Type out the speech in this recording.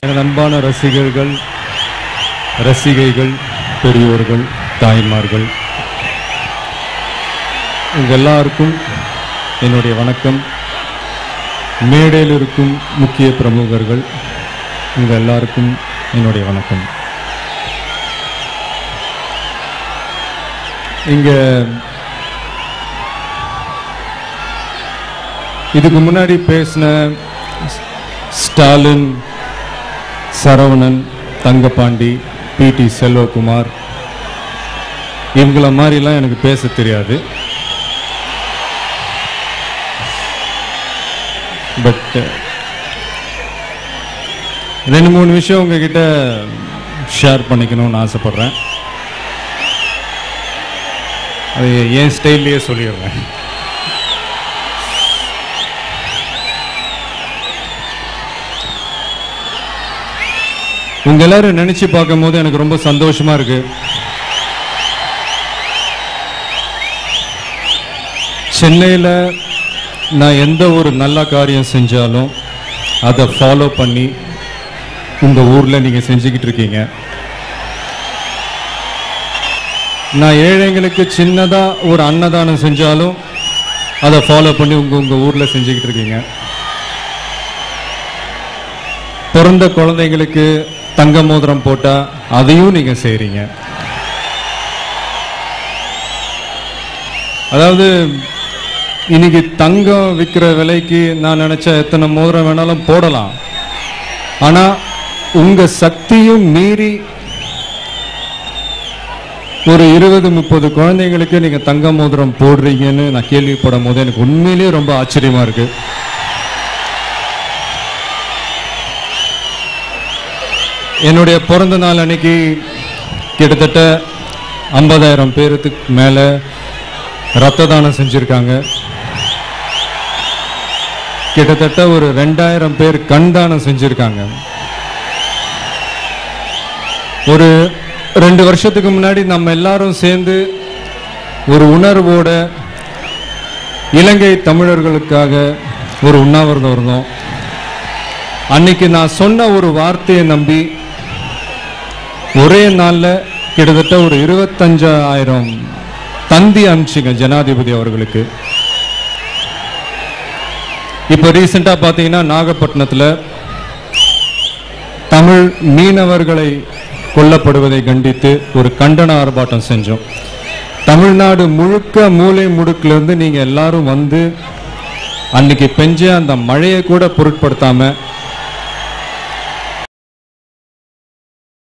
எனது அன்பான ரசிகர்கள் ரசிகைகள் பெரியோர்கள் தாய்மார்கள் உங்க எல்லாருக்கும் என்னுடைய வணக்கம் மேடையில் இருக்கும் முக்கிய பிரமுகர்கள் உங்க எல்லாருக்கும் என்னுடைய வணக்கம் இங்க இதுக்கு முன்னாடி பேசின ஸ்டாலின் சரவணன் தங்கபாண்டி பிடி செல்வகுமார் இவங்கள மாதிரிலாம் எனக்கு பேச தெரியாது பட் ரெண்டு மூணு விஷயம் உங்ககிட்ட ஷேர் பண்ணிக்கணும்னு ஆசைப்படுறேன் அது என் ஸ்டைல்லையே சொல்லிடுறேன் உங்க எல்லாரும் நினைச்சு பார்க்கும் போது எனக்கு ரொம்ப சந்தோஷமா இருக்கு சென்னையில நான் எந்த ஒரு நல்ல காரியம் செஞ்சாலும் அதை ஃபாலோ பண்ணி உங்க ஊர்ல நீங்க செஞ்சுக்கிட்டு இருக்கீங்க நான் ஏழைங்களுக்கு சின்னதா ஒரு அன்னதானம் செஞ்சாலும் அதை ஃபாலோ பண்ணி உங்க உங்க ஊர்ல செஞ்சுக்கிட்டு இருக்கீங்க பிறந்த குழந்தைங்களுக்கு தங்க மோதிரம் போட்டா அதையும் நீங்க செய்றீங்க அதாவது இன்னைக்கு தங்கம் விற்கிற விலைக்கு நான் நினைச்ச எத்தனை மோதிரம் வேணாலும் போடலாம் ஆனா உங்க சக்தியும் மீறி ஒரு இருபது முப்பது குழந்தைங்களுக்கு நீங்க தங்க மோதிரம் போடுறீங்கன்னு நான் கேள்விப்படும் போது எனக்கு உண்மையிலேயே ரொம்ப ஆச்சரியமா இருக்கு என்னுடைய பிறந்த நாள் அன்னைக்கு கிட்டத்தட்ட ஐம்பதாயிரம் பேருக்கு மேல ரத்த தானம் செஞ்சிருக்காங்க கிட்டத்தட்ட ஒரு ரெண்டாயிரம் பேர் கண் தானம் செஞ்சிருக்காங்க ஒரு ரெண்டு வருஷத்துக்கு முன்னாடி நம்ம எல்லாரும் சேர்ந்து ஒரு உணர்வோட இலங்கை தமிழர்களுக்காக ஒரு உண்ணாவிரதம் இருந்தோம் அன்னைக்கு நான் சொன்ன ஒரு வார்த்தையை நம்பி ஒரே நாள்ல கிட்டத்தட்ட ஒரு இருபத்தஞ்சாயிரம் தந்தி அனுப்பிச்சிங்க ஜனாதிபதி அவர்களுக்கு இப்போ ரீசெண்டா பாத்தீங்கன்னா நாகப்பட்டினத்துல தமிழ் மீனவர்களை கொல்லப்படுவதை கண்டித்து ஒரு கண்டன ஆர்ப்பாட்டம் செஞ்சோம் தமிழ்நாடு முழுக்க மூலை முடுக்குல இருந்து நீங்க எல்லாரும் வந்து அன்னைக்கு பெஞ்ச அந்த மழையை கூட பொருட்படுத்தாம